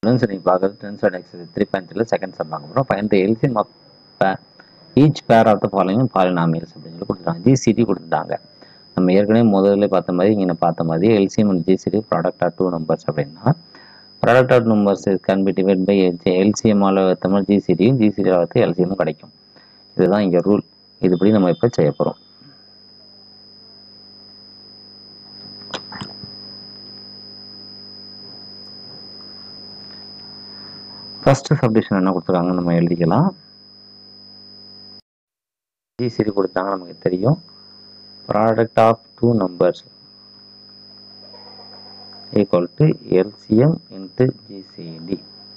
students நீங்கள் பார்க்குறது tense and exercise three point த்ரீல செகண்ட் சம் பார்க்க போகிறோம் find LCM of each pair of the following polynomials அப்படின்னு சொல்லி கொடுத்துருக்காங்க ஜிசிடி கொடுத்துட்டாங்க நம்ம ஏற்கனவே முதல்ல பார்த்த மாதிரி இங்கே பார்த்த மாதிரி LCM and GCD product of two numbers அப்படின்னா product of numbers can be divide by எல்சிஎம்மால் தமிழ் ஜிசிடியும் ஜிசிடியில் வந்து எல்சிஎம்மும் கிடைக்கும் இதுதான் இங்கே ரூல் இதுபடி நம்ம இப்போ செய்ய போகிறோம் ஃபர்ஸ்ட் சப்டிஷன் என்ன கொடுத்துருக்காங்க நம்ம எழுதிக்கலாம் ஜிசிடி கொடுத்தாங்க நமக்கு தெரியும் product of two numbers equal to LCM into GCD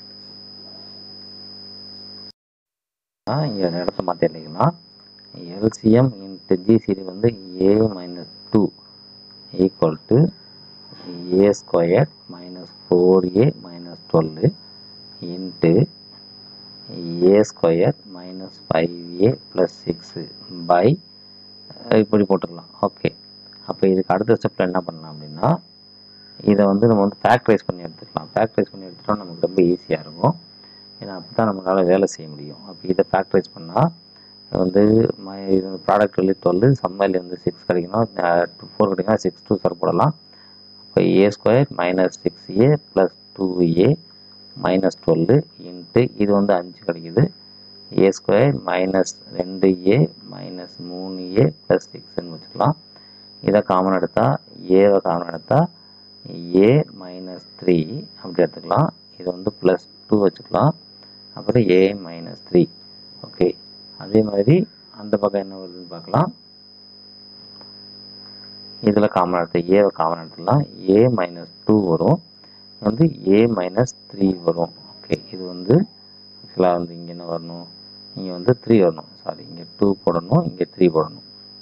இங்கே இடத்த மாற்றி எழுதிக்கலாம் எல்சிஎம் இன்ட்டு ஜிசிடி வந்து a minus two equal to a square minus four a minus twelve into a square minus five a plus six by இப்படி போட்டுக்கலாம் okay அப்போ இதுக்கு அடுத்த ஸ்டெப்பில் என்ன பண்ணலாம் அப்படின்னா இதை வந்து நம்ம வந்து ஃபேக்டரைஸ் பண்ணி எடுத்துக்கலாம் ஃபேக்டரைஸ் பண்ணி எடுத்துட்டோம் நமக்கு ரொம்ப ஈஸியாக இருக்கும் ஏன்னா அப்போ தான் நம்மளால் வேலை செய்ய முடியும் அப்போ இதை ஃபேக்டரைஸ் பண்ணால் வந்து மை இது ப்ராடக்ட் வெளியே டுவெல் சம்மேலி வந்து சிக்ஸ் கிடைக்கணும் ஃபோர் கிடைக்கணும் சிக்ஸ் டூ சார் போடலாம் அப்போ a square minus six a plus two a minus twelve into இது வந்து அஞ்சு கிடைக்குது ஏ ஸ்கொயர் மைனஸ் ரெண்டு ஏ மைனஸ் மூணு ஏ ப்ளஸ் சிக்ஸ்ன்னு வச்சுக்கலாம் இதை காமன் எடுத்தால் ஏவை காமன் எடுத்தால் ஏ மைனஸ் த்ரீ அப்படி எடுத்துக்கலாம் இது வந்து ப்ளஸ் டூ வச்சுக்கலாம் அப்புறம் ஏ மைனஸ் த்ரீ ஓகே அதே மாதிரி அந்த பக்கம் என்ன வருதுன்னு பார்க்கலாம் இதில் காமன் எடுத்து ஏவை காமன் எடுத்துக்கலாம் ஏ மைனஸ் டூ வரும் வந்து ஏ மைனஸ் த்ரீ வரும் ஓகே இது வந்து ஆக்சுவலாக வந்து இங்கே என்ன வரணும் இங்கே வந்து த்ரீ வரணும் சாரி இங்கே டூ போடணும் இங்கே த்ரீ போடணும்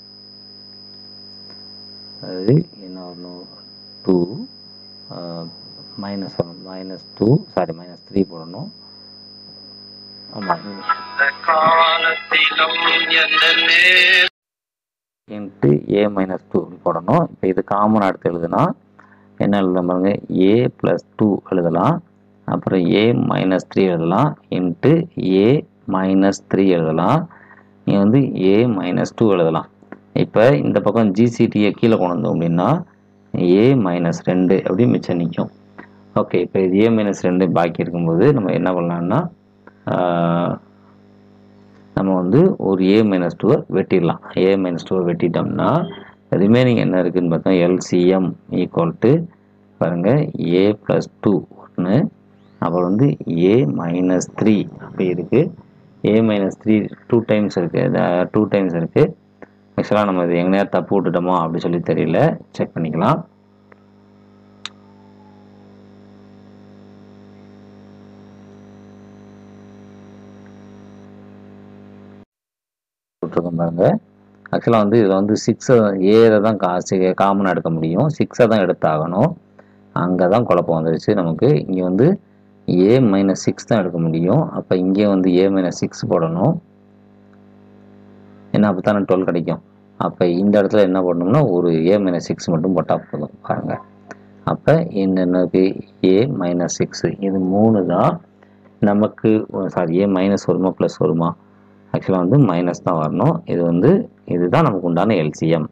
அதாவது என்ன வரணும் டூ மைனஸ் வரணும் minus two sorry minus three போடணும் ஆமாம் இன்ட்டு ஏ மைனஸ் டூ இப்படி போடணும் இப்போ இது காமன் எடுத்து எழுதுனா என்ன எழுதலாம் பாருங்க ஏ ப்ளஸ் டூ எழுதலாம் அப்புறம் ஏ மைனஸ் த்ரீ எழுதலாம் இன்ட்டு ஏ மைனஸ் த்ரீ எழுதலாம் நீ வந்து ஏ மைனஸ் டூ எழுதலாம் இப்போ இந்த பக்கம் ஜிசிடியை கீழே கொண்டு வந்தோம் அப்படின்னா ஏ மைனஸ் ரெண்டு அப்படி மிச்சம் நிற்கும் ஓகே இப்போ இது ஏ மைனஸ் ரெண்டு பாக்கி இருக்கும்போது நம்ம என்ன பண்ணலாம்னா நம்ம வந்து ஒரு ஏ மைனஸ் டூவை வெட்டிடலாம் ஏ மைனஸ் டூவை வெட்டிட்டோம்னா ரிமைனிங் என்ன இருக்குதுன்னு பார்த்தா எல்சிஎம் ஈக்குவல் டு பாருங்கள் ஏ ப்ளஸ் டூ ஒன்று அப்புறம் வந்து ஏ மைனஸ் த்ரீ அப்படி இருக்குது a minus three two times இருக்குது டூ டைம்ஸ் இருக்குது ஆக்சுவலாக நம்ம இது எங்கேயா தப்பு விட்டுட்டோமோ அப்படி சொல்லி தெரியல செக் பண்ணிக்கலாம் விட்டுருக்கோம் பாருங்க ஆக்சுவலாக வந்து இதில் வந்து சிக்ஸை ஏரை தான் காசு காமனாக எடுக்க முடியும் சிக்ஸை தான் எடுத்தாகணும் அங்கே தான் குழப்பம் வந்துருச்சு நமக்கு இங்கே வந்து ஏ மைனஸ் சிக்ஸ் தான் எடுக்க முடியும் அப்போ இங்கே வந்து ஏ மைனஸ் சிக்ஸ் போடணும் ஏன்னா அப்போ தானே டுவெல் கிடைக்கும் அப்போ இந்த இடத்துல என்ன பண்ணணும்னா ஒரு ஏ மைனஸ் சிக்ஸ் மட்டும் போட்டால் போதும் பாருங்கள் அப்போ என்னென்னக்கு ஏ மைனஸ் சிக்ஸு இது மூணு தான் நமக்கு சாரி ஏ மைனஸ் வருமா ப்ளஸ் வருமா ஆக்சுவலாக வந்து மைனஸ் தான் வரணும் இது வந்து இதுதான் நமக்கு உண்டான எல்சிஎம்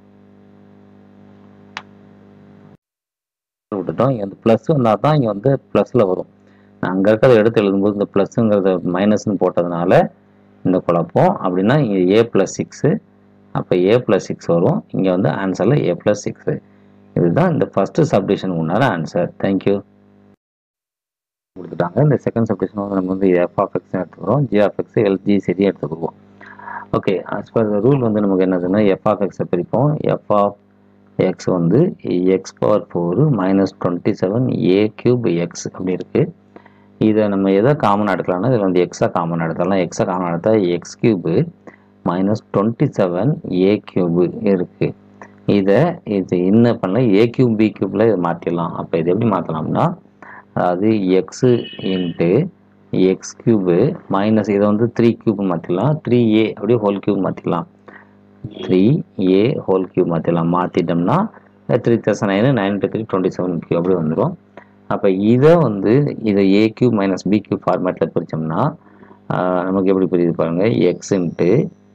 விட்டுட்டோம் இங்கே வந்து ப்ளஸ் வந்தால் தான் இங்கே வந்து ப்ளஸில் வரும் நான் அங்கே இருக்கிறத எடுத்து எழுதும்போது இந்த ப்ளஸ்ஸுங்கிறத மைனஸ்னு போட்டதுனால இந்த குழப்பம் அப்படின்னா இங்கே ஏ ப்ளஸ் சிக்ஸு அப்போ ஏ ப்ளஸ் சிக்ஸ் வரும் இங்கே வந்து ஆன்சரில் ஏ ப்ளஸ் சிக்ஸு இதுதான் இந்த ஃபஸ்ட்டு சப்டிஷனுக்கு உண்டான ஆன்சர் தேங்க்யூ கொடுத்துட்டாங்க இந்த செகண்ட் சப்டிஷன் வந்து நம்ம வந்து எஃப் ஆஃப் எக்ஸ் எடுத்துக்கிறோம் g of x L GCD எடுத்துக்கிடுவோம் okay as per the rule வந்து நமக்கு என்னதுன்னா எஃப் ஆஃப் எக்ஸை பிரிப்போம் எஃப் ஆஃப் எக்ஸ் வந்து x power four minus twenty seven a cube x அப்படி இருக்குது இதை நம்ம எதை காமன் எடுக்கலாம்னா இதில் வந்து எக்ஸாக காமன் எடுத்துடலாம் எக்ஸாக காமன் எடுத்தால் x cube minus twenty seven a cube இருக்குது இதை இது என்ன பண்ணலாம் ஏ கியூப் பி கியூப்பில் இதை மாற்றிடலாம் அப்போ இது எப்படி மாற்றலாம்னா அதாவது x into x cube minus இதை வந்து த்ரீ கியூப் மாற்றிடலாம் த்ரீ ஏ அப்படியே ஹோல் கியூப் மாற்றிடலாம் த்ரீ ஏ ஹோல் கியூப் மாற்றிடலாம் மாற்றிட்டோம்னா three thousand nine nine to three twenty seven cube அப்படி வந்துடும் அப்போ இதை வந்து இதை a cube minus b cube ஃபார்மேட்டில் பிரித்தோம்னா நமக்கு எப்படி புரியுது பாருங்கள் x into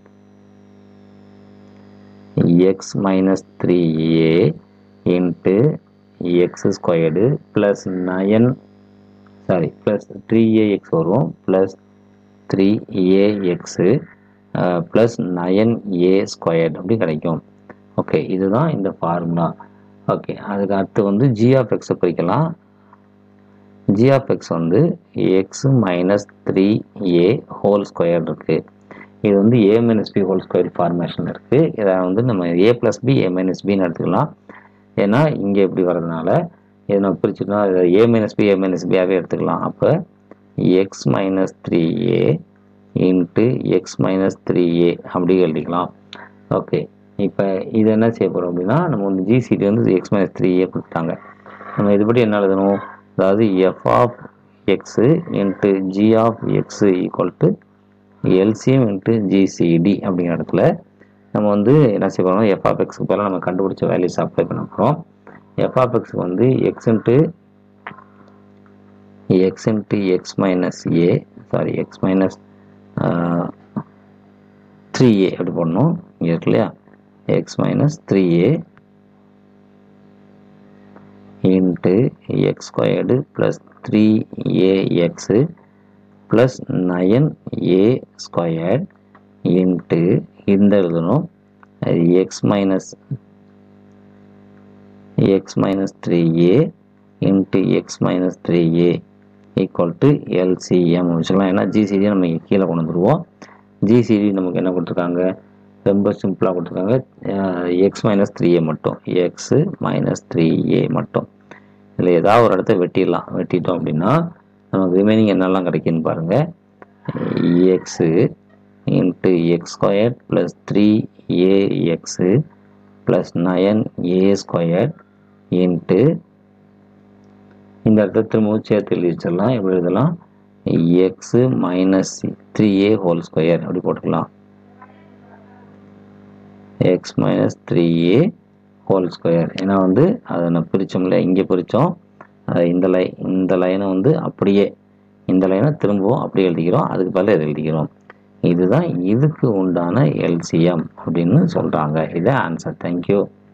X minus three A into X squared plus nine sorry plus three a x வரும் plus three A x plus nine a squared அப்படி கிடைக்கும் ஓகே இதுதான் இந்த ஃபார்முலா ஓகே அதுக்கு அடுத்து வந்து ஜி ஆஃப் எக்ஸை பிரிக்கலாம் ஜி ஆஃப் எக்ஸ் வந்து எக்ஸ் மைனஸ் த்ரீ ஏ ஹோல் ஸ்கொயர் இருக்குது இது வந்து a minus b whole square formation இருக்குது இதை வந்து நம்ம a plus b a minus பின்னு எடுத்துக்கலாம் ஏன்னா இங்கே எப்படி வர்றதுனால இதை நம்ம பிரிச்சுட்டோம் இதை a minus b a minus பியாகவே எடுத்துக்கலாம் அப்போ எக்ஸ் மைனஸ் த்ரீ ஏ இன்ட்டு எக்ஸ் மைனஸ் த்ரீ ஏ அப்படி எழுதிக்கலாம் ஓகே இப்போ இது என்ன செய்ய போகிறோம் அப்படின்னா நம்ம வந்து ஜிசிடி வந்து எக்ஸ் மைனஸ் த்ரீ ஏ கொடுத்துட்டாங்க நம்ம இதுபடி என்ன எழுதணும் அதாவது f of x into g of x equal to LCM into GCD அப்படிங்கிற இடத்துல நம்ம வந்து என்ன செய்ய போகிறோம் எஃப் ஆஃப் எக்ஸுக்கு பதிலாக நம்ம கண்டுபிடிச்ச வேல்யூஸ் அப்ளை பண்ண போகிறோம் எஃப் ஆஃப் எக்ஸுக்கு வந்து X into X into X minus A sorry X minus three ஏ அப்படி போடணும் இங்கே இருக்கு இல்லையா X minus three A into X squared plus three A x plus nine A squared into இந்த எழுதணும் X minus X minus three A into X minus three A equal to LCM வச்சுக்கலாம் ஏன்னா GCD நம்ம இங்க கீழே கொண்டு வந்துடுவோம் GCD நமக்கு என்ன கொடுத்துருக்காங்க ரொம்ப சிம்பிளாக கொடுத்துருக்காங்க எக்ஸ் மைனஸ் த்ரீ ஏ மட்டும் எக்ஸு மைனஸ் த்ரீ ஏ மட்டும் இதில் ஏதாவது ஒரு இடத்த வெட்டிடலாம் வெட்டிட்டோம் அப்படின்னா நமக்கு ரிமைனிங் என்னெல்லாம் கிடைக்குன்னு பாருங்கள் X into X square plus three A x plus nine A square into இந்த இடத்துல திரும்பவும் சேர்த்து எழுதி வச்சிடலாம் எப்படி எழுதலாம் எக்ஸு மைனஸ் த்ரீ ஏ ஹோல் ஸ்கொயர் அப்படி போட்டுக்கலாம் எக்ஸ் மைனஸ் த்ரீ ஏ ஹோல் ஸ்கொயர் ஏன்னா வந்து அதை நான் பிரித்தோம்ல இங்கே பிரித்தோம் அதை இந்த லை இந்த லைனை வந்து அப்படியே இந்த லைனை திரும்பவும் அப்படியே எழுதிக்கிறோம் அதுக்கு பதிலாக இதை எழுதிக்கிறோம் இதுதான் இதுக்கு உண்டான எல்சிஎம் அப்படின்னு சொல்கிறாங்க இதை ஆன்சர் தேங்க்யூ